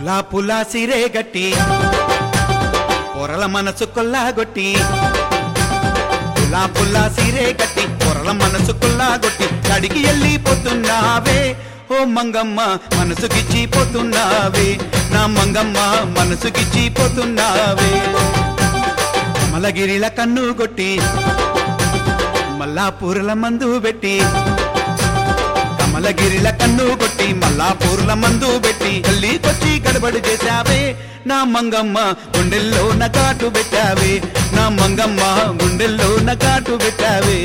పులా పులా సిరే గట్టి పొరల మనసు కొల్లాగొట్టి పులా పులా సిరే గట్టి పొరల మనసు కొల్లాగొట్టి కడికి వెళ్ళి పోతున్నావే ఓ మంగమ్మ మనసుకిచ్చి పోతున్నావే నా మంగమ్మ మనసుకిచ్చి పోతున్నావే మలగిరిల కన్ను కొట్టి మల్లాపూర్ల మందు పెట్టి కమలగిరిల కన్ను కొట్టి మల్లాపూర్ల మందు పెట్టి గల్లీకొచ్చి గడబడి చేశావే నా మంగమ్మ గుండెల్లో నకాటు పెట్టావే నా మంగమ్మ గుండెల్లో నకాటు పెట్టావే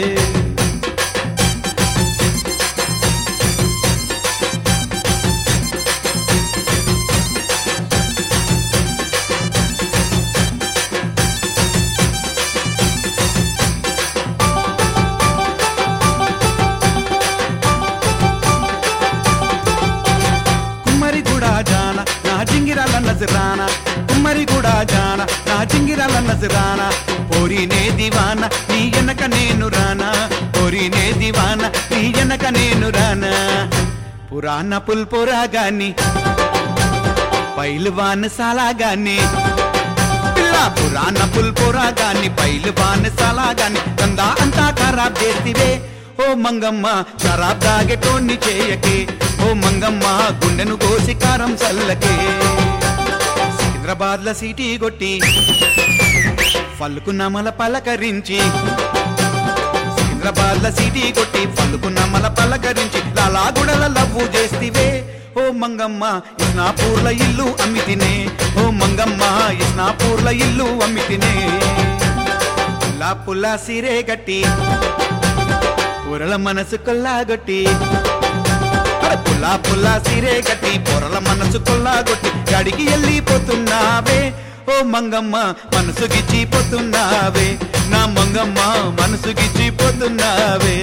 కుమ్మరి కూడా జాన నా జింగిరాల నజరాన కుమ్మరి కూడా జాన నా జింగిరాల నజరాన పోరినే దివాన నీ ఎనక నేను రానా పోరినే దివాన నీ ఎనక నేను రానా పురాణ పుల్పురా గాని పైలువాన్ సాలా గాని పిల్ల పురాణ పుల్పురా గాని పైలువాన్ సాలా గాని కందా అంతా ఖరాబ్ చేసివే ఓ మంగమ్మ షరాబ్ దాగెటోన్ని చేయకే ఓ మంగమ్మ గుండెను కోసి కారం చల్లకే సికింద్రాబాద్ ల సీటీ కొట్టి ఫల్కు నమల పలకరించి సికింద్రాబాద్ ల సీటీ కొట్టి ఫల్కు నమల పలకరించి లాలాగుడల లవ్వు చేస్తివే ఓ మంగమ్మ ఇస్నాపూర్ల ఇల్లు అమ్మితినే ఓ మంగమ్మ ఇస్నాపూర్ల ఇల్లు అమ్మితినే పుల్లా పుల్లా సిరే గట్టి పొరల మనసు కొల్లాగొట్టి అరే పుల్లా పుల్లా సిరే గట్టి పొరల మనసు కొల్లాగొట్టి గడికి వెళ్ళిపోతున్నావే ఓ మంగమ్మ మనసు గిచ్చిపోతున్నావే నా మంగమ్మ మనసు గిచ్చిపోతున్నావే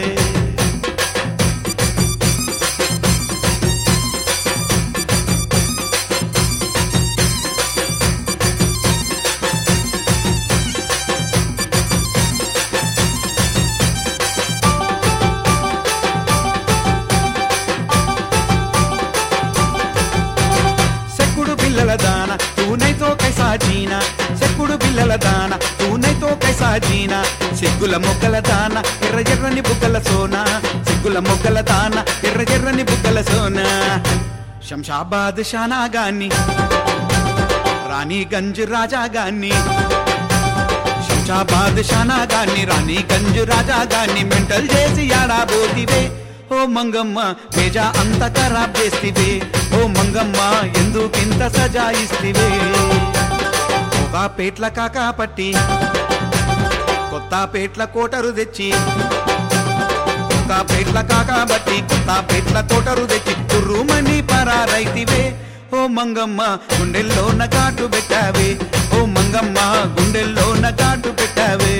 సెక్కుడు పిల్లల దాన తూనైతో కైసా జీనా సెక్కుడు పిల్లల దాన తూనైతో కైసా జీనా సిగ్గుల మొగ్గల దాన ఎర్ర ఎర్రని బుగ్గల సోనా సిగ్గుల మొగ్గల దాన ఎర్ర ఎర్రని బుగ్గల సోనా శంషాబాద్ షానా గాని రాణిగంజ్ రాజా గాని శంషాబాద్ షానా గాని రాణిగంజ్ రాజా గాని మెంటల్ చేసి ఆడాబోతివే ఓ మంగమ్మ తేజ అంత ఖరాబ్ చేస్తివే ఓ మంగమ్మ ఎందుకింత సజాయిస్తివే ఒక పేట్ల కాకా పట్టి కొత్త పేట్ల కోటరు తెచ్చి ఒక పేట్ల కాకా బట్టి కొత్త పేట్ల కోటరు తెచ్చి కుర్రుమని పరారైతివే ఓ మంగమ్మ గుండెల్లో నకాటు పెట్టావే ఓ మంగమ్మ గుండెల్లో నకాటు పెట్టావే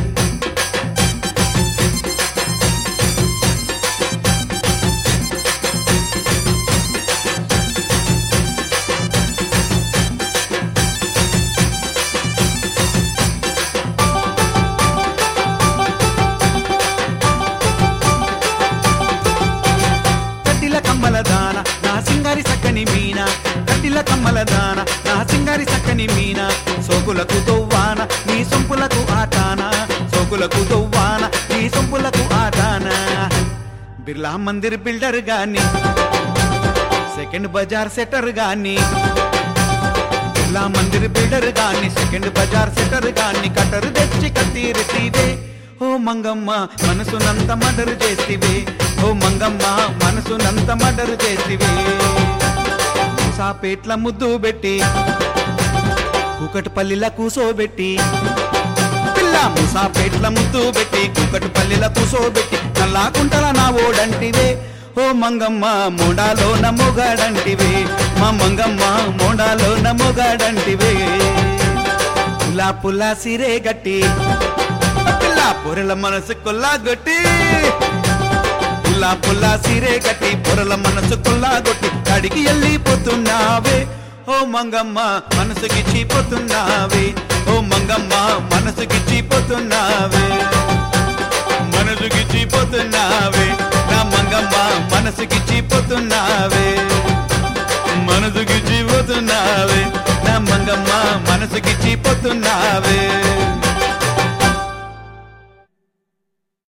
కట్టిల కమ్మల దాన నా సింగారి సక్కని మీన కట్టిల కమ్మల దాన నా సింగారి సక్కని మీన సోకులకు తొవ్వాన నీ సొంపులకు ఆటాన సోకులకు తొవ్వాన నీ సొంపులకు ఆటాన బిర్లా మందిర్ బిల్డర్ గాని సెకండ్ బజార్ సెటర్ గాని బిర్లా మందిర్ బిల్డర్ గాని సెకండ్ బజార్ సెటర్ గాని కట్టరు తెచ్చి కత్తిరిసివే ఓ మంగమ్మ మనసునంత మర్డర్ చేసివే ఓ మంగమ్మ మనసునంత మర్డర్ చేసివే మూసాపేట్ల ముద్దు పెట్టి కూకటిపల్లిల కూసోబెట్టి పిల్ల మూసాపేట్ల ముద్దు పెట్టి కూకటిపల్లిల కూసోబెట్టి నల్లాకుంటల నా ఓడంటివే ఓ మంగమ్మ మోడాలో నమ్మోగాడంటివే మా మంగమ్మ మోడాలో నమ్మోగాడంటివే పులా పులా సిరే గట్టి పిల్ల పొరల మనసు కొల్లాగొట్టి పుల్లా పుల్లా సిరే కట్టి పొరల మనసు కొల్లాగొట్టి అడిగి వెళ్ళిపోతున్నావే ఓ మంగమ్మ మనసుకి చీపోతున్నావే ఓ మంగమ్మ మనసుకి చీపోతున్నావే మనసుకి చీపోతున్నావే నా మంగమ్మ మనసుకి చీపోతున్నావే మనసుకి చీపోతున్నావే పోతున్నావే నా మంగమ్మ మనసుకిచ్చి పోతున్నావే